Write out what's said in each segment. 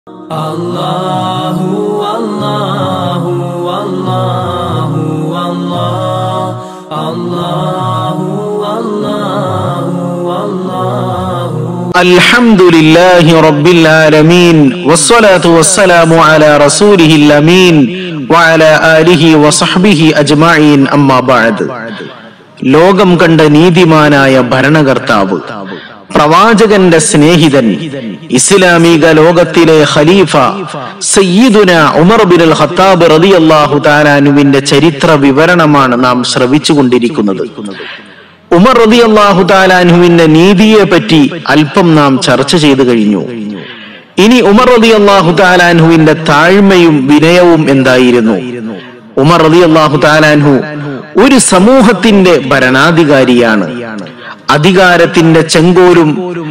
الله والله والله والله الله والله والله الحمد لله رب العالمين والصلاة والسلام على رسوله الأمين وعلى آله وصحبه أجمعين أما بعد ലോകം കണ്ട നീതിമാനായ ഭരണകർത്താവ് പ്രവാചകന്റെ സ്നേഹിതൻ ഇസ്ലാമിക ലോകത്തിലെ ഖലീഫ സയ്യിദുന ഉമർ ബിൻ അൽ ഖത്താബ് റളിയല്ലാഹു താലാനുവിന്റെ ചരിത്ര വിവരണമാണ് നാം ശ്രവിച്ചുകൊണ്ടിരിക്കുന്നത് ഉമർ റളിയല്ലാഹു താലാനുവിന്റെ നീതിയെ പറ്റി അല്പം നാം ചർച്ച ചെയ്തു കഴിഞ്ഞു ഇനി ഉമർ റളിയല്ലാഹു താലാൻഹുവിന്റെ താഴ്മയും വിനയവും എന്തായിരുന്നു ഉമർ റളിയല്ലാഹു താലാൻഹു ഒരു സമൂഹത്തിന്റെ ഭരണാധികാരിയാണ് അധികാരത്തിന്റെ ചെങ്കോലും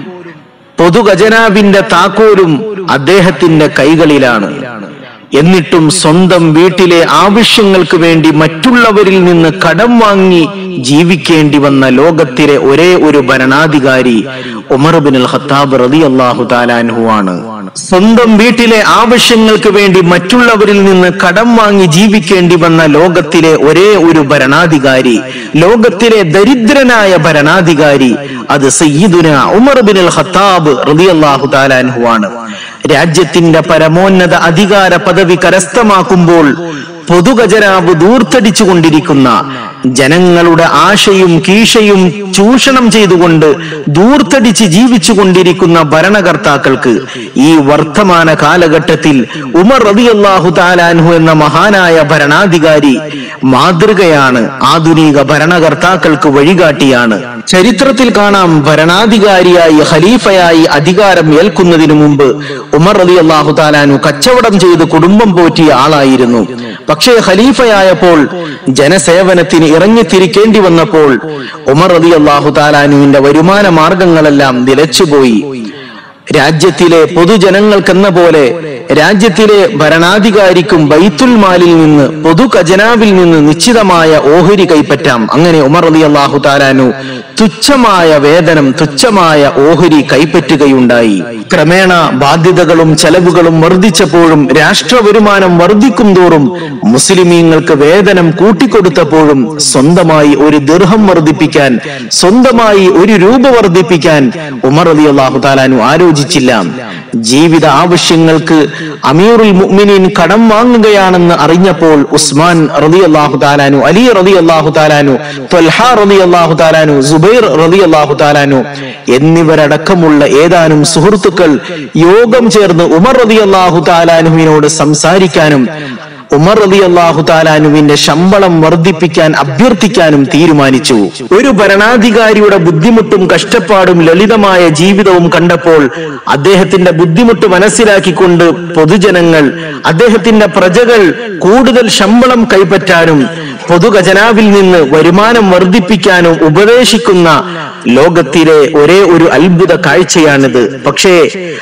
പൊതുഖജനാവിന്റെ താക്കോലും അദ്ദേഹത്തിന്റെ കൈകളിലാണ് എന്നിട്ടും സ്വന്തം വീട്ടിലെ ആവശ്യങ്ങൾക്ക് വേണ്ടി മറ്റുള്ളവരിൽ നിന്ന് കടം വാങ്ങി ജീവിക്കേണ്ടി വന്ന ലോകത്തിലെ ഒരേ ഒരു ഭരണാധികാരി ഉമർ ബിൻ അൽ ഖത്താബ് റതി അള്ളാഹു താലാൻഹു ആണ് സ്വന്തം വീട്ടിലെ ആവശ്യങ്ങൾക്ക് വേണ്ടി മറ്റുള്ളവരിൽ നിന്ന് കടം വാങ്ങി ജീവിക്കേണ്ടി വന്ന ലോകത്തിലെ ഒരേ ഒരു ഭരണാധികാരി ലോകത്തിലെ ദരിദ്രനായ ഭരണാധികാരി അത് സയ്യിദുന ഉമർ ബിൻ അൽ ഖത്താബ് റളിയല്ലാഹു താലാൻഹു ആണ് രാജ്യത്തിന്റെ പരമോന്നത അധികാര പദവി കരസ്ഥമാക്കുമ്പോൾ പൊതുഖജനാവ് ദൂർത്തടിച്ചു കൊണ്ടിരിക്കുന്ന ജനങ്ങളുടെ ആശയും കീശയും ചൂഷണം ചെയ്തുകൊണ്ട് ദൂർത്തടിച്ച് ജീവിച്ചു കൊണ്ടിരിക്കുന്ന ഭരണകർത്താക്കൾക്ക് ഈ വർത്തമാന കാലഘട്ടത്തിൽ ഉമർ റളിയല്ലാഹു താലാൻഹു എന്ന മഹാനായ ഭരണാധികാരി മാതൃകയാണ് ആധുനിക ഭരണകർത്താക്കൾക്ക് വഴികാട്ടിയാണ് ചരിത്രത്തിൽ കാണാം ഭരണാധികാരിയായി ഖലീഫയായി അധികാരം ഏൽക്കുന്നതിനു മുമ്പ് ഉമർ റലി അള്ളാഹു താലാനു കച്ചവടം ചെയ്ത് കുടുംബം പോറ്റിയ ആളായിരുന്നു പക്ഷേ ഖലീഫയായപ്പോൾ ജനസേവനത്തിന് ഇറങ്ങിത്തിരിക്കേണ്ടി വന്നപ്പോൾ ഉമർ റലി അള്ളാഹു താലാനുവിന്റെ വരുമാന മാർഗങ്ങളെല്ലാം നിലച്ചുപോയി രാജ്യത്തിലെ പൊതുജനങ്ങൾക്കെന്ന പോലെ രാജ്യത്തിലെ ഭരണാധികാരിക്കും ബൈത്തുൽ മാലിൽ നിന്ന് പൊതു ഖജനാവിൽ നിന്ന് നിശ്ചിതമായ ഓഹരി കൈപ്പറ്റാം അങ്ങനെ ഉമർ അലി അള്ളാഹു താലാനു തുച്ഛമായ വേതനം തുച്ഛമായ ഓഹരി കൈപ്പറ്റുകയുണ്ടായി ക്രമേണ ബാധ്യതകളും ചെലവുകളും വർദ്ധിച്ചപ്പോഴും രാഷ്ട്ര വരുമാനം വർദ്ധിക്കും തോറും മുസ്ലിമീങ്ങൾക്ക് വേതനം കൂട്ടിക്കൊടുത്തപ്പോഴും സ്വന്തമായി ഒരു ദീർഘം വർദ്ധിപ്പിക്കാൻ സ്വന്തമായി ഒരു രൂപ വർദ്ധിപ്പിക്കാൻ ഉമർ അലി അള്ളാഹു താലാനു ആലോചിച്ചില്ല ജീവിത ആവശ്യങ്ങൾക്ക് അമീറുൽ മുഅ്മിനീൻ കടം വാങ്ങുകയാണെന്ന് അറിഞ്ഞപ്പോൾ ഉസ്മാൻ റതി അള്ളാഹു താലാനു അലി റതി അള്ളാഹു താലാനു ത്വൽഹ റതി അള്ളാഹു താലാനു സുബൈർ റതി അള്ളാഹു താലാനു എന്നിവരടക്കമുള്ള ഏതാനും സുഹൃത്തുക്കൾ യോഗം ചേർന്ന് ഉമർ റതി അള്ളാഹു താലാനുവിനോട് സംസാരിക്കാനും ഉമർ റതി അള്ളാഹു താലാനുവിന്റെ ശമ്പളം വർദ്ധിപ്പിക്കാൻ അഭ്യർത്ഥിക്കാനും തീരുമാനിച്ചു ഒരു ഭരണാധികാരിയുടെ ബുദ്ധിമുട്ടും കഷ്ടപ്പാടും ലളിതമായ ജീവിതവും കണ്ടപ്പോൾ അദ്ദേഹത്തിന്റെ ബുദ്ധിമുട്ട് മനസ്സിലാക്കിക്കൊണ്ട് പൊതുജനങ്ങൾ അദ്ദേഹത്തിന്റെ പ്രജകൾ കൂടുതൽ ശമ്പളം കൈപ്പറ്റാനും പൊതുഖജനാവിൽ നിന്ന് വരുമാനം വർദ്ധിപ്പിക്കാനും ഉപദേശിക്കുന്ന ലോകത്തിലെ ഒരേ ഒരു അത്ഭുത കാഴ്ചയാണിത് പക്ഷേ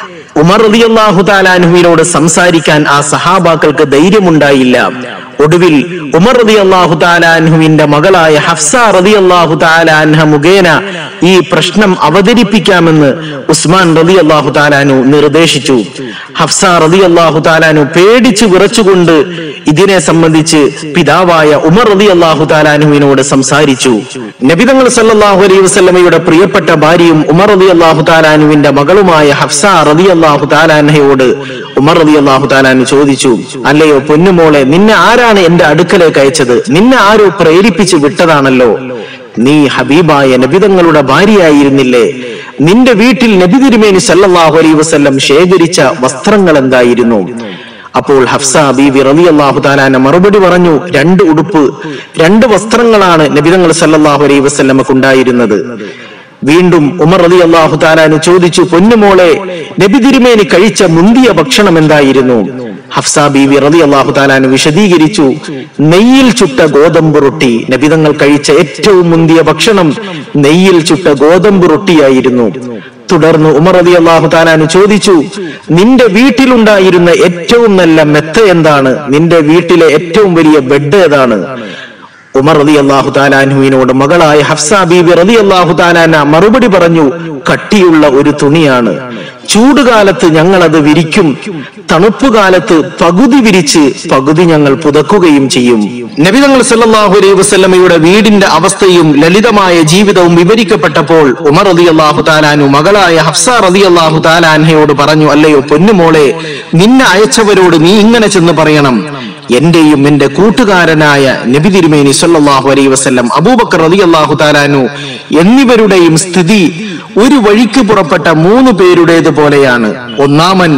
ഉമർ റളിയല്ലാഹു താലാനുവിനോട് സംസാരിക്കാൻ ആ സഹാബാക്കൾക്ക് ധൈര്യമുണ്ടായില്ല ഒടുവിൽ ഉമർ റതി അള്ളാഹു താലാൻഹുവിന്റെ മകളായ ഹഫ്സ റതി അള്ളാഹു താലാൻഹ മുഖേന ഈ പ്രശ്നം അവതരിപ്പിക്കാമെന്ന് ഉസ്മാൻ റതി അള്ളാഹു താലാനു നിർദ്ദേശിച്ചു ഹഫ്സ റതി അള്ളാഹു താലാനു പേടിച്ചു വിറച്ചുകൊണ്ട് ഇതിനെ സംബന്ധിച്ച് പിതാവായ ഉമർ റതി അള്ളാഹു താലാനുവിനോട് സംസാരിച്ചു നബിതങ്ങൾ സല്ലാഹു അലൈഹി വസ്ലമയുടെ പ്രിയപ്പെട്ട ഭാര്യയും ഉമർ റതി അള്ളാഹു താലാനുവിന്റെ മകളുമായ ഹഫ്സ റതി അള്ളാഹു താലാൻഹയോട് ഉമർ റതി അള്ളാഹു താലാനു ചോദിച്ചു അല്ലയോ പൊന്നുമോളെ നിന്നെ ആരാണ് എന്റെ അടുക്കലേക്ക് അയച്ചത് നിന്നെ ആരോ പ്രേരിപ്പിച്ച് വിട്ടതാണല്ലോ നീ ഹബീബായ നബിതങ്ങളുടെ ഭാര്യയായിരുന്നില്ലേ നിന്റെ വീട്ടിൽ നബി തിരുമേനി സല്ലല്ലാഹു അലൈഹി വസല്ലം ശേഖരിച്ച വസ്ത്രങ്ങൾ എന്തായിരുന്നു അപ്പോൾ ഹഫ്സ ബീവി റലി അള്ളാഹു താലാന മറുപടി പറഞ്ഞു രണ്ട് ഉടുപ്പ് രണ്ട് വസ്ത്രങ്ങളാണ് നബിതങ്ങൾ സല്ലല്ലാഹു അലൈഹി വസല്ലമക്ക് ഉണ്ടായിരുന്നത് വീണ്ടും ഉമർ അലി അള്ളാഹു താലാന് ചോദിച്ചു പൊന്നുമോളെ നബി തിരുമേനി കഴിച്ച മുന്തിയ ഭക്ഷണം എന്തായിരുന്നു ഹഫ്സ ബീവി റലി അള്ളാഹു താലാന് വിശദീകരിച്ചു നെയ്യിൽ ചുട്ട ഗോതമ്പ് റൊട്ടി നബിതങ്ങൾ കഴിച്ച ഏറ്റവും മുന്തിയ ഭക്ഷണം നെയ്യിൽ ചുട്ട ഗോതമ്പ് റൊട്ടിയായിരുന്നു തുടർന്ന് ഉമർ അലി അള്ളാഹു താലാന് ചോദിച്ചു നിന്റെ വീട്ടിലുണ്ടായിരുന്ന ഏറ്റവും നല്ല മെത്ത എന്താണ് നിന്റെ വീട്ടിലെ ഏറ്റവും വലിയ ബെഡ് ഏതാണ് ഉമർ റതി അള്ളാഹു താലാൻഹുവിനോട് മകളായ ഹഫ്സ ബീബി റതി അള്ളാഹു താലാന മറുപടി പറഞ്ഞു കട്ടിയുള്ള ഒരു തുണിയാണ് ചൂടുകാലത്ത് ഞങ്ങൾ അത് വിരിക്കും തണുപ്പ് കാലത്ത് പകുതി വിരിച്ച് പകുതി ഞങ്ങൾ പുതക്കുകയും ചെയ്യും നബിതങ്ങൾ സല്ലല്ലാഹു അലൈഹി വസല്ലമയുടെ വീടിന്റെ അവസ്ഥയും ലളിതമായ ജീവിതവും വിവരിക്കപ്പെട്ടപ്പോൾ ഉമർ റതി അള്ളാഹു താലാനു മകളായ ഹഫ്സ റതി അള്ളാഹു താലാൻഹയോട് പറഞ്ഞു അല്ലയോ പൊന്നുമോളെ നിന്നെ അയച്ചവരോട് നീ ഇങ്ങനെ ചെന്ന് പറയണം എന്റെയും എന്റെ കൂട്ടുകാരനായ നബി തിരുമേനി സല്ലല്ലാഹു അലൈഹി വസല്ലം അബൂബക്കർ റളിയല്ലാഹു താലാനു എന്നിവരുടെയും സ്ഥിതി ഒരു വഴിക്ക് പുറപ്പെട്ട മൂന്ന് പേരുടേത് പോലെയാണ് ഒന്നാമൻ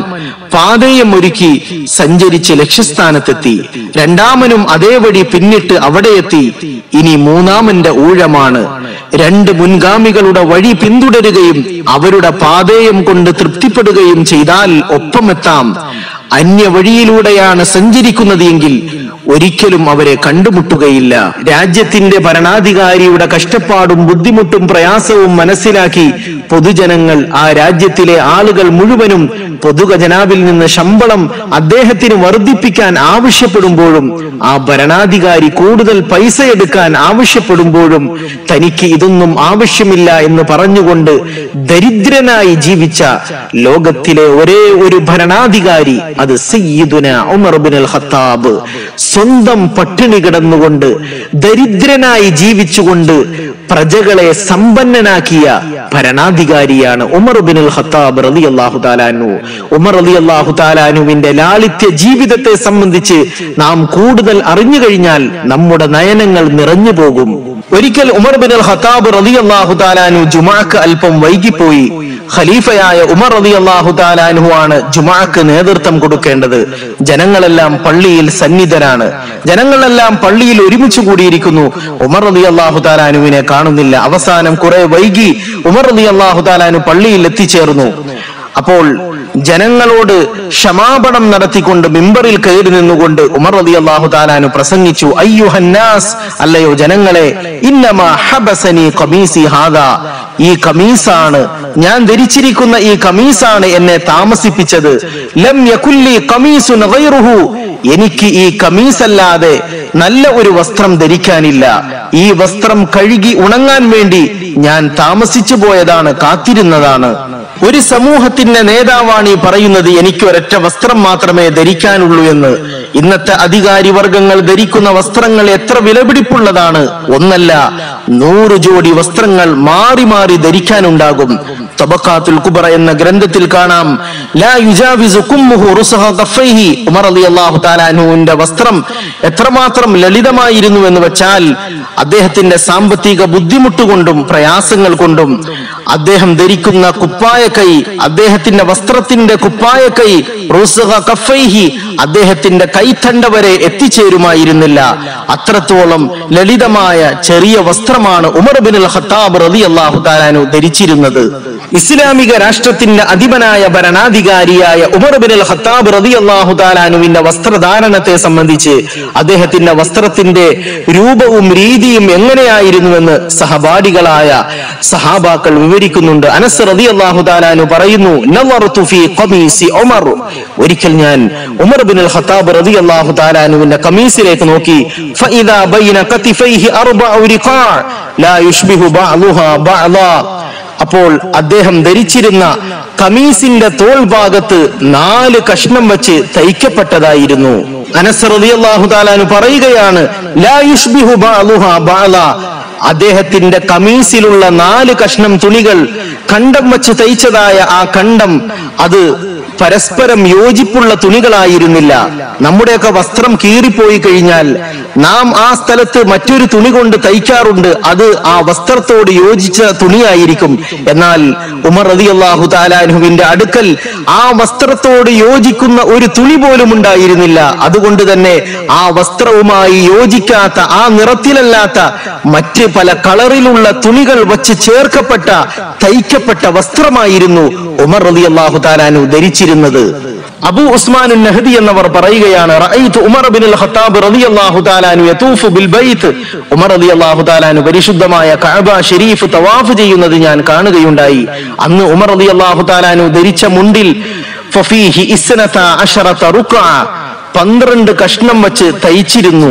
പാതയം ഒരുക്കി സഞ്ചരിച്ച് ലക്ഷ്യസ്ഥാനത്തെത്തി രണ്ടാമനും അതേ വഴി പിന്നിട്ട് അവിടെ എത്തി ഇനി മൂന്നാമന്റെ ഊഴമാണ് രണ്ട് മുൻഗാമികളുടെ വഴി പിന്തുടരുകയും അവരുടെ പാതയം കൊണ്ട് തൃപ്തിപ്പെടുകയും ചെയ്താൽ ഒപ്പമെത്താം അന്യ വഴിയിലൂടെയാണ് സഞ്ചരിക്കുന്നത് എങ്കിൽ ഒരിക്കലും അവരെ കണ്ടുമുട്ടുകയില്ല രാജ്യത്തിന്റെ ഭരണാധികാരിയുടെ കഷ്ടപ്പാടും ബുദ്ധിമുട്ടും പ്രയാസവും മനസ്സിലാക്കി പൊതുജനങ്ങൾ ആ രാജ്യത്തിലെ ആളുകൾ മുഴുവനും പൊതുഖജനാവിൽ നിന്ന് ശമ്പളം അദ്ദേഹത്തിന് വർദ്ധിപ്പിക്കാൻ ആവശ്യപ്പെടുമ്പോഴും ആ ഭരണാധികാരി കൂടുതൽ പൈസ എടുക്കാൻ ആവശ്യപ്പെടുമ്പോഴും തനിക്ക് ഇതൊന്നും ആവശ്യമില്ല എന്ന് പറഞ്ഞുകൊണ്ട് ദരിദ്രനായി ജീവിച്ച ലോകത്തിലെ ഒരേ ഒരു ഭരണാധികാരി അത് സയ്യിദുന ഉമർ ബിൻ അൽ ഖത്താബ് സ്വന്തം പട്ടിണി കിടന്നുകൊണ്ട് ദരിദ്രനായി ജീവിച്ചുകൊണ്ട് പ്രജകളെ സമ്പന്നനാക്കിയ ഭരണാധികാരിയാണ് ഉമർ ബിൻ അൽ ഖത്താബ് റലി അള്ളാഹു താലാനു ഉമർ അലി അള്ളാഹു താലാനുവിന്റെ ലാളിത്യ ജീവിതത്തെ സംബന്ധിച്ച് നാം കൂടുതൽ അറിഞ്ഞു കഴിഞ്ഞാൽ നമ്മുടെ നയനങ്ങൾ നിറഞ്ഞു പോകും ഒരിക്കൽ ഉമർ ബിൻ അൽ ഖത്താബ് റലി അള്ളാഹു താലാനു ജുമാക്ക് അല്പം വൈകിപ്പോയി ഖലീഫയായ ഉമർ റതി അള്ളാഹു താലാൻഹു ആണ് ജുമാക്ക് നേതൃത്വം കൊടുക്കേണ്ടത് ജനങ്ങളെല്ലാം പള്ളിയിൽ സന്നിധരാണ് ജനങ്ങളെല്ലാം പള്ളിയിൽ ഒരുമിച്ച് കൂടിയിരിക്കുന്നു ഉമർ റതി അള്ളാഹു താലാനുവിനെ കാണുന്നില്ല അവസാനം കുറെ വൈകി ഉമർ റതി അള്ളാഹു താലാനു പള്ളിയിൽ എത്തിച്ചേർന്നു അപ്പോൾ ജനങ്ങളോട് ക്ഷമാപണം നടത്തിക്കൊണ്ട് മിമ്പറിൽ കയറി നിന്നുകൊണ്ട് ഉമർ റതി അള്ളാഹു താലാനു പ്രസംഗിച്ചു അയ്യുഹന്നാസ് അല്ലയോ ജനങ്ങളെ ഇന്നമാ ഹബസനി ഖമീസി ഹാദാ ഈ കമീസാണ് ഞാൻ ധരിച്ചിരിക്കുന്ന ഈ കമീസാണ് എന്നെ താമസിപ്പിച്ചത് ലം യകുല്ലി കമീസുൻ ഗൈറുഹു എനിക്ക് ഈ കമീസല്ലാതെ നല്ല ഒരു വസ്ത്രം ധരിക്കാനില്ല ഈ വസ്ത്രം കഴുകി ഉണങ്ങാൻ വേണ്ടി ഞാൻ താമസിച്ചു പോയതാണ് കാത്തിരുന്നതാണ് ഒരു സമൂഹത്തിന്റെ നേതാവാണ് ഈ പറയുന്നത് എനിക്ക് ഒരൊറ്റ വസ്ത്രം മാത്രമേ ധരിക്കാനുള്ളൂ എന്ന് ഇന്നത്തെ അധികാരി വർഗങ്ങൾ ധരിക്കുന്ന വസ്ത്രങ്ങൾ എത്ര വിലപിടിപ്പുള്ളതാണ് ഒന്നല്ല നൂറ് ജോഡി വസ്ത്രങ്ങൾ മാറി മാറി ധരിക്കാനുണ്ടാകും തബക്കാത്തുൽ കുബറ എന്ന ഗ്രന്ഥത്തിൽ കാണാം ലാ യുജാവിസു കുമ്മുഹു റുസഹ കഫൈഹി ഉമർ റളിയല്ലാഹു തആല അൻഹുവിന്റെ വസ്ത്രം എത്രമാത്രം ലളിതമായിരുന്നു എന്ന് വെച്ചാൽ അദ്ദേഹത്തിന്റെ സാമ്പത്തിക ബുദ്ധിമുട്ട് കൊണ്ടും പ്രയാസങ്ങൾ കൊണ്ടും അദ്ദേഹം ധരിക്കുന്ന കുപ്പായ കൈ അദ്ദേഹത്തിന്റെ വസ്ത്രത്തിന്റെ കുപ്പായ കൈ റുസഹ കഫൈഹി അദ്ദേഹത്തിന്റെ കൈത്തണ്ട വരെ എത്തിച്ചേരുമായിരുന്നില്ല അത്രത്തോളം ലളിതമായ ചെറിയ വസ്ത്രമാണ് ഉമർ ബിൻ അൽ ഖത്താബ് റളിയല്ലാഹു തആലാനു ധരിച്ചിരുന്നത് ഇസ്ലാമിക രാഷ്ട്രത്തിന്റെ അധിപനായ ഭരണാധികാരിയായ ഉമർ ബിൻ അൽ ഖത്താബ് റളിയല്ലാഹു തആലാനുവിന്റെ വസ്ത്രധാരണത്തെ സംബന്ധിച്ച് അദ്ദേഹത്തിന്റെ വസ്ത്രത്തിന്റെ രൂപവും രീതിയും എങ്ങനെയായിരുന്നുവെന്ന് സഹപാഠികളായ സഹാബാക്കൾ വിവരിക്കുന്നുണ്ട് അനസ് റളിയല്ലാഹു തആലാനു പറയുന്നു നവറതു ഫീ ഖമീസി ഉമർ ഒരിക്കൽ ഞാൻ ഉമർ ബിൻ അൽ ഖത്താബ് റളിയല്ലാഹു തആലാനുവിന്റെ കമീസിലേക്ക് നോക്കി ഫഇദാ ബൈന കതിഫൈഹി അർബഉ റിഖാ ലാ യുഷ്ബിഹു ബഅ്ലുഹാ ബഅ്ളാ അപ്പോൾ അദ്ദേഹം ധരിച്ചിരുന്ന കമീസിന്റെ തോൾ ഭാഗത്ത് നാല് കഷ്ണം വെച്ച് തയ്ക്കപ്പെട്ടതായിരുന്നു അനസ് റളിയല്ലാഹു തആലാനു പറയുകയാണ് ലാ യുഷ്ബിഹു ബഅ്ലുഹാ ബഅ്ളാ അദ്ദേഹത്തിന്റെ കമീസിലുള്ള നാല് കഷ്ണം തുണികൾ കണ്ടം വെച്ച് തയ്ച്ചതായ ആ കണ്ടം അത് പരസ്പരം യോജിപ്പുള്ള തുണികളായിരുന്നില്ല നമ്മുടെയൊക്കെ വസ്ത്രം കീറിപ്പോയി കഴിഞ്ഞാൽ നാം ആ സ്ഥലത്ത് മറ്റൊരു തുണി കൊണ്ട് തയ്ക്കാറുണ്ട് അത് ആ വസ്ത്രത്തോട് യോജിച്ച തുണിയായിരിക്കും എന്നാൽ ഉമർ റതി അള്ളാഹു താലാനുവിന്റെ അടുക്കൽ ആ വസ്ത്രത്തോട് യോജിക്കുന്ന ഒരു തുണി പോലും ഉണ്ടായിരുന്നില്ല അതുകൊണ്ട് തന്നെ ആ വസ്ത്രവുമായി യോജിക്കാത്ത ആ നിറത്തിലല്ലാത്ത മറ്റ് പല കളറിലുള്ള തുണികൾ വച്ച് ചേർക്കപ്പെട്ട തയ്ക്കപ്പെട്ട വസ്ത്രമായിരുന്നു ഉമർ റതി അള്ളാഹു താലാനു ധരിച്ചിരുന്നത് അബു ഉസ്മാൻ നഹദി എന്നവർ പറയുകയാണ് റഅയ്തു ഉമർ ബിൻ അൽ ഖത്താബ് റളിയല്ലാഹു തആലാനു യതൂഫു ബിൽ ബൈത്ത് ഉമർ റളിയല്ലാഹു തആലാനു പരിശുദ്ധമായ കഅബ ഷരീഫ് തവാഫ് ചെയ്യുന്നത് ഞാൻ കാണുകയുണ്ടായി അന്ന് ഉമർ റളിയല്ലാഹു തആലാനു ധരിച്ച മുണ്ടിൽ ഫഫീഹി ഇസ്നത അശറത റുക്അ പന്ത്രണ്ട് കഷ്ണം വെച്ച് തയ്ച്ചിരുന്നു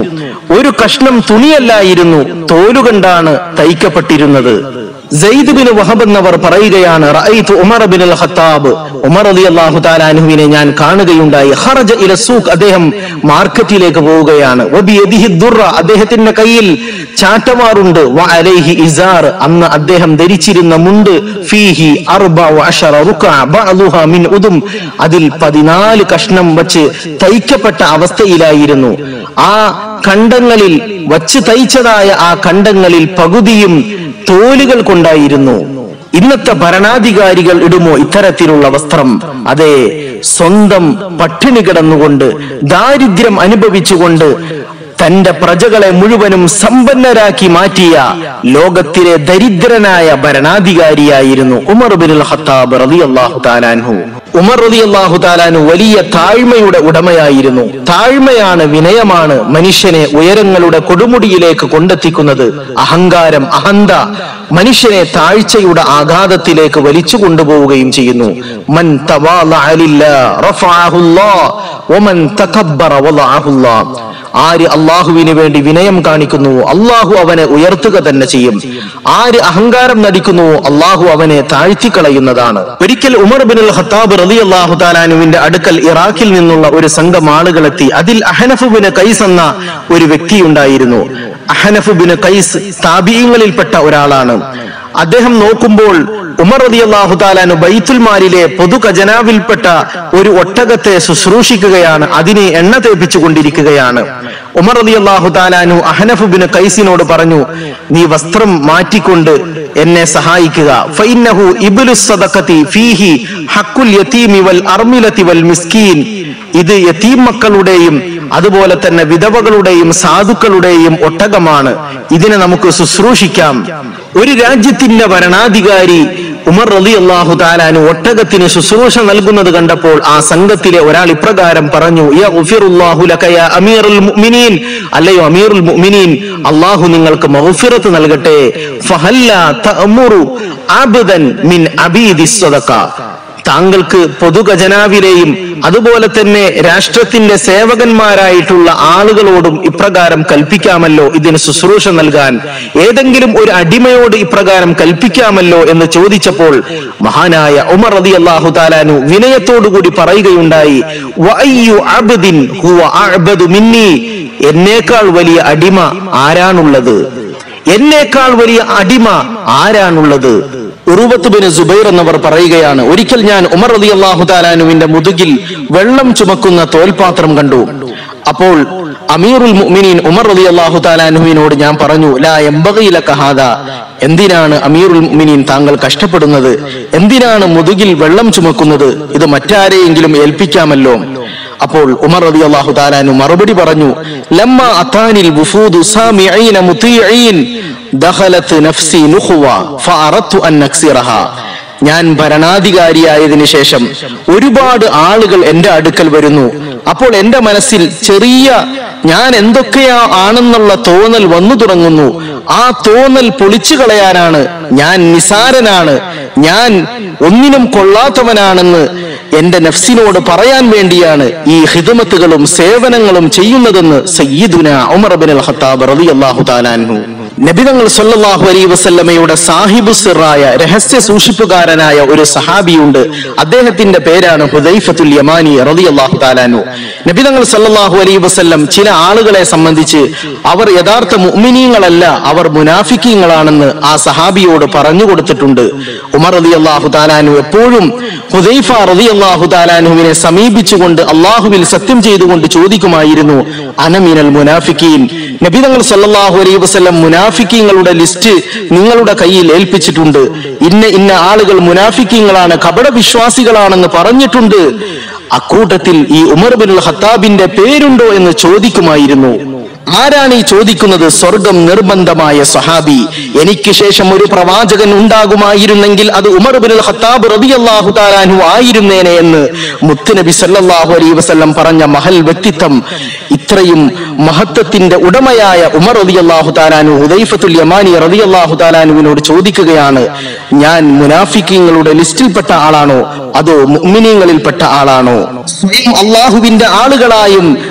ഒരു കഷ്ണം തുണിയല്ലായിരുന്നു തോലുകൊണ്ടാണ് തയ്ക്കപ്പെട്ടിരുന്നത് സെയ്ദ് ബിൻ വഹബ് എന്നവർ പറയുകയാണ് റഅയ്തു Umar bin al Khattab Umar റളിയല്ലാഹു തആല അൻഹുവിനെ ഞാൻ കാണുകയുണ്ടായി ഖറജ ഇല സൂഖ് അദ്ദേഹം മാർക്കറ്റിലേക്ക് പോവുകയാണ് വബിയദിഹി ദുർറ അദ്ദേഹത്തിന്റെ കയ്യിൽ ചാട്ടമാറുണ്ട് വ അലൈഹി ഇസാർ അന്ന് അദ്ദേഹം ധരിച്ചിരുന്ന മുണ്ട് ഫീഹി അർബഅ അശറ റുക്അ ബഅദുഹ മിൻ ഉദും അതിൽ പതിനാല് കഷ്ണം വച്ച് തയ്ക്കപ്പെട്ട അവസ്ഥയിലായിരുന്നു ആ കണ്ടങ്ങളിൽ വച്ച് തയ്ച്ചതായ ആ കണ്ടങ്ങളിൽ പകുതിയും തോലുകൾ കൊണ്ടായിരുന്നു ഇന്നത്തെ ഭരണാധികാരികൾ ഇടുമോ ഇത്തരത്തിലുള്ള വസ്ത്രം അതെ സ്വന്തം പട്ടിണി കിടന്നുകൊണ്ട് ദാരിദ്ര്യം അനുഭവിച്ചുകൊണ്ട് തന്റെ പ്രജകളെ മുഴുവനും സമ്പന്നരാക്കി മാറ്റിയ ലോകത്തിലെ ദരിദ്രനായ ഭരണാധികാരിയായിരുന്നു ഉമർ ബിൻ ഖത്താബ് റളിയല്ലാഹു താലാൻഹു ഉമർ റളിയല്ലാഹു താലാൻഹു വലിയ താഴ്മയുടെ ഉടമയായിരുന്നു താഴ്മയാണ് വിനയമാണ് മനുഷ്യനെ ഉയരങ്ങളുടെ കൊടുമുടിയിലേക്ക് കൊണ്ടെത്തിക്കുന്നത് അഹങ്കാരം അഹന്ത മനുഷ്യനെ താഴ്ചയുടെ ആഘാതത്തിലേക്ക് വലിച്ചു കൊണ്ടുപോവുകയും ചെയ്യുന്നു മൻ തവാളഅ ലില്ലാഹ് റഫഅഹുല്ലാഹ് വമൻ തകബ്ബറ വളഅഹുല്ലാഹ് ആര് അള്ളാഹുവിന് വേണ്ടി വിനയം കാണിക്കുന്നു അള്ളാഹു അവനെ ഉയർത്തുക തന്നെ ചെയ്യും ആര് അഹങ്കാരം നടിക്കുന്നു അള്ളാഹു അവനെ താഴ്ത്തിക്കളയുന്നതാണ് ഒരിക്കൽ ഉമർ ബിൻ അൽ ഖത്താബ് റലി അള്ളാഹു താലാനുവിന്റെ അടുക്കൽ ഇറാഖിൽ നിന്നുള്ള ഒരു സംഘം ആളുകളെത്തി അതിൽ അഹനഫ് ബിൻ കൈസ് എന്ന ഒരു വ്യക്തിയുണ്ടായിരുന്നു അഹനഫ് ബിൻ കൈസ് താബീയങ്ങളിൽപ്പെട്ട ഒരാളാണ് അദ്ദേഹം നോക്കുമ്പോൾ ഉമർ റതി അള്ളാഹു താലാനു ബൈത്തുൽ മാലിലെ പൊതു ഖജനാവിൽപ്പെട്ട ഒരു ഒട്ടകത്തെ ശുശ്രൂഷിക്കുകയാണ് അതിനെ എണ്ണ തേപ്പിച്ചു കൊണ്ടിരിക്കുകയാണ് ഉമർ റതി അള്ളാഹു താലാനു അഹനഫ് ബിൻ കൈസിനോട് പറഞ്ഞു നീ വസ്ത്രം മാറ്റിക്കൊണ്ട് എന്നെ സഹായിക്കുക ഫൈനഹു ഇബ്ലു സദഖത്തി ഫീഹി ഹക്കുൽ യതീമി വൽ അർമിലതി വൽ മിസ്കീൻ ഇത് യതീം മക്കളുടെയും അതുപോലെ തന്നെ വിധവകളുടെയും സാധുക്കളുടെയും ഒട്ടകമാണ് ഇതിനെ നമുക്ക് ശുശ്രൂഷിക്കാം ഒരു രാജ്യത്തിന്റെ ഭരണാധികാരി ഉമർ റലി അള്ളാഹു താലാനു ഒട്ടകത്തിന് ശുശ്രൂഷ നൽകുന്നത് കണ്ടപ്പോൾ ആ സംഘത്തിലെ ഒരാൾ ഇപ്രകാരം പറഞ്ഞു "യാ ഗുഫിറുല്ലാഹു ലക യാ അമീറുൽ മുഅ്മിനീൻ അല്ലയോ അമീറുൽ മുഅ്മിനീൻ അള്ളാഹു നിങ്ങൾക്ക് മഗ്ഫിറത്ത് നൽകട്ടെ ഫഹല്ല തഅമുറു അബ്ദൻ മിൻ അബീദിസ് സദഖ താങ്കൾക്ക് പൊതുഖജനാവിലെയും അതുപോലെ തന്നെ രാഷ്ട്രത്തിന്റെ സേവകന്മാരായിട്ടുള്ള ആളുകളോടും ഇപ്രകാരം കൽപ്പിക്കാമല്ലോ ഇതിന് ശുശ്രൂഷ നൽകാൻ ഏതെങ്കിലും ഒരു അടിമയോട് ഇപ്രകാരം കൽപ്പിക്കാമല്ലോ എന്ന് ചോദിച്ചപ്പോൾ മഹാനായ ഉമർ റതി അള്ളാഹു താലാനു വിനയത്തോടുകൂടി പറയുകയുണ്ടായി "വഅയ്യു അബ്ദിൻ ഹുവ അഅ്ബദു മിന്നി എന്നേക്കാൾ വലിയ അടിമ ആരാണുള്ളത് എന്നേക്കാൾ വലിയ അടിമ ആരാണുള്ളത് ഉറുവത്ത് ബിൻ സുബൈർ എന്നവർ പറയുകയാണ് ഒരിക്കൽ ഞാൻ ഉമർ റതി അള്ളാഹു താലാനുവിന്റെ മുതുകിൽ വെള്ളം ചുമക്കുന്ന തോൽപാത്രം കണ്ടു അപ്പോൾ അമീറുൽ മുഅ്മിനീൻ ഉമർ റതി അള്ളാഹു താലാനുവിനോട് ഞാൻ പറഞ്ഞു ലാ എംബകയില കഹാദ എന്തിനാണ് അമീറുൽ മുഅ്മിനീൻ താങ്കൾ കഷ്ടപ്പെടുന്നത് എന്തിനാണ് മുതുകിൽ വെള്ളം ചുമക്കുന്നത് ഇത് മറ്റാരെയെങ്കിലും ഏൽപ്പിക്കാമല്ലോ അപ്പോൾ ഉമർ റതി അള്ളാഹു താലാനു മറുപടി പറഞ്ഞു ലമ്മ അത്താനിൽ വുഫൂദു സാമിഈന മുതീഈൻ ദഖലത്ത് നഫ്സി നുഖ്വ ഫഅറദ്തു അൻ നക്സിറഹ ഞാൻ ഭരണാധികാരിയായതിനു ശേഷം ഒരുപാട് ആളുകൾ എന്റെ അടുക്കൽ വരുന്നു അപ്പോൾ എന്റെ മനസ്സിൽ ചെറിയ ഞാൻ എന്തൊക്കെയാ ആണെന്നുള്ള തോന്നൽ വന്നു തുടങ്ങുന്നു ആ തോന്നൽ പൊളിച്ചു കളയാനാണ് ഞാൻ നിസാരനാണ് ഞാൻ ഒന്നിനും കൊള്ളാത്തവനാണെന്ന് എന്റെ നഫ്സിനോട് പറയാൻ വേണ്ടിയാണ് ഈ ഹിദമത്തുകളും സേവനങ്ങളും ചെയ്യുന്നതെന്ന് സയ്യിദുന ഉമർ ബിൻ അൽ ഖത്താബ് റളിയല്ലാഹു താലാൻഹു നബിതങ്ങൾ സല്ലല്ലാഹു അലൈഹി വസല്ലമയുടെ സാഹിബു സിറായ രഹസ്യ സൂക്ഷിപ്പുകാരനായ ഒരു സഹാബിയുണ്ട് അദ്ദേഹത്തിന്റെ പേരാണ് ഹുദൈഫത്തുൽ യമാനി റളിയല്ലാഹു താലാനു നബിതങ്ങൾ സല്ലല്ലാഹു അലൈഹി വസല്ലം ചില ആളുകളെ സംബന്ധിച്ച് അവർ യഥാർത്ഥ മുഅ്മിനീങ്ങളല്ല അവർ മുനാഫിക്കീങ്ങളാണെന്ന് ആ സഹാബിയോട് പറഞ്ഞു കൊടുത്തിട്ടുണ്ട് ഉമർ റളിയല്ലാഹു താലാനു എപ്പോഴും ഹുദൈഫ റളിയല്ലാഹു താലാനുവിനെ സമീപിച്ചുകൊണ്ട് അള്ളാഹുവിൽ സത്യം ചെയ്തുകൊണ്ട് ചോദിക്കുമായിരുന്നു അനമിനൽ മുനാഫിക്കീൻ നബിതങ്ങൾ സല്ലല്ലാഹു അലൈഹി വസല്ലം മുനാഫിക്കീങ്ങളുടെ ലിസ്റ്റ് നിങ്ങളുടെ കയ്യിൽ ഏൽപ്പിച്ചിട്ടുണ്ട് ഇന്ന ഇന്ന ആളുകൾ മുനാഫിക്കീങ്ങളാണ് കപട വിശ്വാസികളാണെന്ന് പറഞ്ഞിട്ടുണ്ട് അക്കൂട്ടത്തിൽ ഈ ഉമർ ബിൻ ഖത്താബിന്റെ പേരുണ്ടോ എന്ന് ചോദിക്കുമായിരുന്നു ആരാണ് ഈ ചോദിക്കുന്നത് സ്വർഗം നിർബന്ധമായ സഹാബി എനിക്ക് ശേഷം ഒരു പ്രവാചകൻ ഉണ്ടാകുമായിരുന്നെങ്കിൽ അത് ഉമർ ബിൻ ഖത്താബ് റളിയല്ലാഹു താലാൻഹു ആയിരുന്നേനെ എന്ന് മുത്തുനബി സല്ലല്ലാഹു അലൈഹി വസല്ലം പറഞ്ഞ മഹൽ വ്യക്തിത്വം ഇത്രയും മഹത്വത്തിന്റെ ഉടമയായ ഉമർ റളിയല്ലാഹു താലാനു ഹുദൈഫത്തുൽ യമാനി റളിയല്ലാഹു താലാനുവിനോട് ചോദിക്കുകയാണ് ഞാൻ മുനാഫിക്കീങ്ങളുടെ ലിസ്റ്റിൽപ്പെട്ട ആളാണോ അതോ മുഅ്മിനീങ്ങളിൽപ്പെട്ട ആളാണോ സ്വയം അള്ളാഹുവിന്റെ ആളുകളായും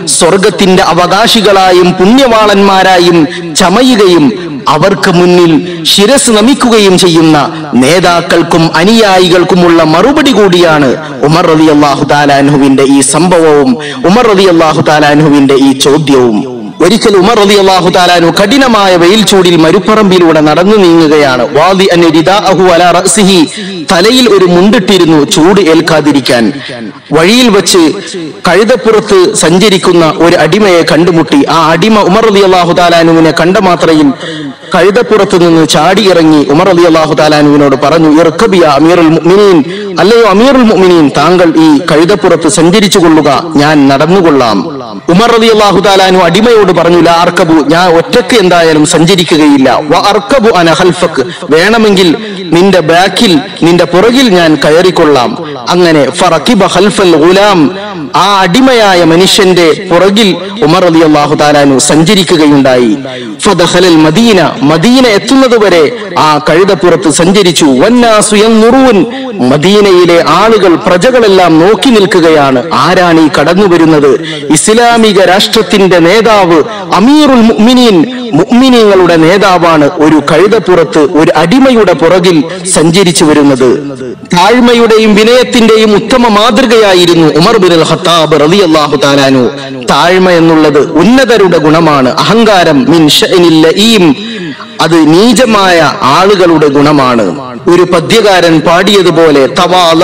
സ്വർഗത്തിന്റെ അവകാശികളായും പുണ്യവാളന്മാരായും ചമയുകയും അവർക്ക് മുന്നിൽ ശിരസ് നമിക്കുകയും ചെയ്യുന്ന നേതാക്കൾക്കും അനുയായികൾക്കുമുള്ള മറുപടി കൂടിയാണ് ഉമർ റതി അള്ളാഹു താലാൻഹുവിന്റെ ഈ സംഭവവും ഉമർ റതി അള്ളാഹു താലാൻഹുവിന്റെ ഈ ചോദ്യവും ഒരിക്കൽ ഉമർ റതി അള്ളാഹു താലാനു കഠിനമായ വെയിൽ ചൂടിൽ മരുപ്പറമ്പിലൂടെ നടന്നു നീങ്ങുകയാണ് വാദി അന് രിദാഅഹു അലാ റഅ്സിഹി തലയിൽ ഒരു മുണ്ടിട്ടിരുന്നു ചൂട് ഏൽക്കാതിരിക്കാൻ വഴിയിൽ വെച്ച് കഴുതപ്പുറത്ത് സഞ്ചരിക്കുന്ന ഒരു അടിമയെ കണ്ടുമുട്ടി ആ അടിമ ഉമർ റതി അള്ളാഹു താലാനുവിനെ കണ്ട മാത്രയിൽ കഴുതപ്പുറത്ത് നിന്ന് ചാടി ഇറങ്ങി ഉമർ അലി അള്ളാഹു താലാനുവിനോട് പറഞ്ഞു ഇർക്കബിയ അമീറുൽ മുഅ്മിനീൻ അല്ലയോ അമീറുൽ മുഅ്മിനീൻ താങ്കൾ ഈ കഴുതപ്പുറത്ത് സഞ്ചരിച്ചു കൊള്ളുക ഞാൻ നടന്നുകൊള്ളാം ഉമർ അലി അള്ളാഹു താലാനു അടിമയോട് പറഞ്ഞു ലാ അർക്കബു ഞാൻ ഒറ്റയ്ക്ക് എന്തായാലും സഞ്ചരിക്കുകയില്ല വ അർക്കബു അന ഖൽഫക് വേണമെങ്കിൽ നിന്റെ ബാക്കിൽ നിന്റെ പുറകിൽ ഞാൻ കയറിക്കൊള്ളാം അങ്ങനെ ഫറക്കിബ ഖൽഫൽ ഗുലാം ആ അടിമയായ മനുഷ്യന്റെ പുറകിൽ ഉമർ അലി അള്ളാഹു താലാനു സഞ്ചരിക്കുകയുണ്ടായി ഫദഖലൽ മദീന മദീന എത്തുന്നതുവരെ ആ കഴുതപ്പുറത്ത് സഞ്ചരിച്ചു വന്നാസു യൻറുൻ മദീനയിലെ ആളുകൾ പ്രജകളെല്ലാം നോക്കി നിൽക്കുകയാണ് ആരാണ് ഈ കടന്നു വരുന്നത് ഇസ്ലാമിക രാഷ്ട്രത്തിന്റെ നേതാവ് അമീറുൽ മുഅ്മിനീൻ മുഅ്മിനീങ്ങളുടെ നേതാവാണ് ഒരു കഴുതപ്പുറത്ത് ഒരു അടിമയുടെ പുറകിൽ സഞ്ചരിച്ചു വരുന്നത് താഴ്മയുടെയും വിനയത്തിന്റെയും ഉത്തമ മാതൃകയായിരുന്നു ഉമർ ബിൻ അൽ ഖത്താബ് റളിയല്ലാഹു താലാനു താഴ്മ എന്നുള്ളത് ഉന്നതരുടെ ഗുണമാണ് അഹങ്കാരം മിൻ ഷഅനിൽ ലഈം അത് നീചമായ ആളുകളുടെ ഗുണമാണ് ഒരു പദ്യകാരൻ പാടിയതുപോലെ തവാല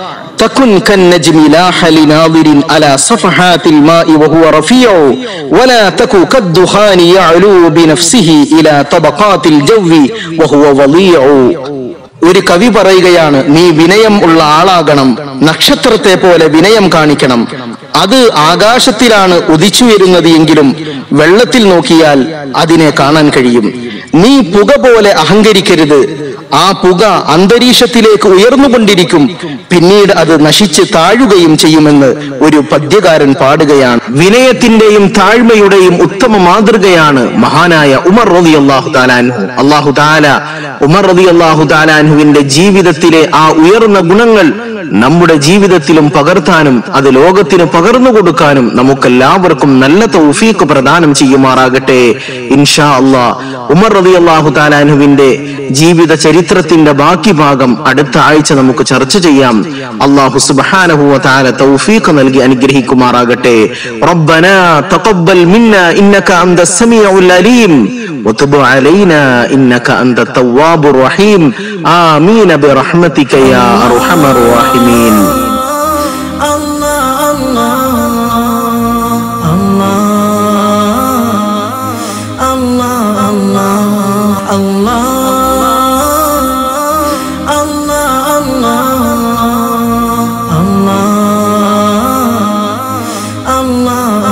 تكن كالنجم لاح لناظر على صفحات الماء وهو رفيع ولا تك كالدخان يعلو بنفسه إلى طبقات الجو وهو وضيع ഒരു കവി പറയുകയാണ് നീ വിനയം ഉള്ള ആളാകണം നക്ഷത്രത്തെ പോലെ വിനയം കാണിക്കണം അത് ആകാശത്തിലാണ് ഉദിച്ചുയരുന്നത് എങ്കിലും വെള്ളത്തിൽ നോക്കിയാൽ അതിനെ കാണാൻ കഴിയും നീ പുക പോലെ അഹങ്കരിക്കരുത് ആ പുക അന്തരീക്ഷത്തിലേക്ക് ഉയർന്നുകൊണ്ടിരിക്കും പിന്നീട് അത് നശിച്ച് താഴുകയും ചെയ്യുമെന്ന് ഒരു പദ്യകാരൻ പാടുകയാണ് വിനയത്തിന്റെയും താഴ്മയുടെയും ഉത്തമ മാതൃകയാണ് മഹാനായ ഉമർ റതി അള്ളാഹു താലാൻഹു അള്ളാഹു താല ഉമർ റതി അള്ളാഹു താലാൻഹുവിന്റെ ജീവിതത്തിലെ ആ ഉയർന്ന ഗുണങ്ങൾ നമ്മുടെ ജീവിതത്തിലും പകർത്താനും അത് ലോകത്തിന് പകർന്നു കൊടുക്കാനും നമുക്കെല്ലാവർക്കും നല്ല തൗഫീഖ് പ്രദാനം ചെയ്യുമാറാകട്ടെ ഇൻഷാ അള്ളാ ഉമർ റതി അള്ളാഹു താലാൻഹുവിന്റെ ജീവിത ചരിത്രത്തിന്റെ ബാക്കി ഭാഗം അടുത്ത ആഴ്ച നമുക്ക് ചർച്ച ചെയ്യാം അള്ളാഹു സുബ്ഹാനഹു വ തആല തൗഫീഖ് നൽകി അനുഗ്രഹിക്കുമാറാകട്ടെ റബ്ബന തഖബ്ബൽ മിന്ന ഇന്നക അൻതസ് സമീഉൽ അലീം وتب علينا إنك أنت التواب الرحيم آمين برحمتك يا أرحم الراحمين Allah Allah Allah Allah Allah Allah Allah Allah Allah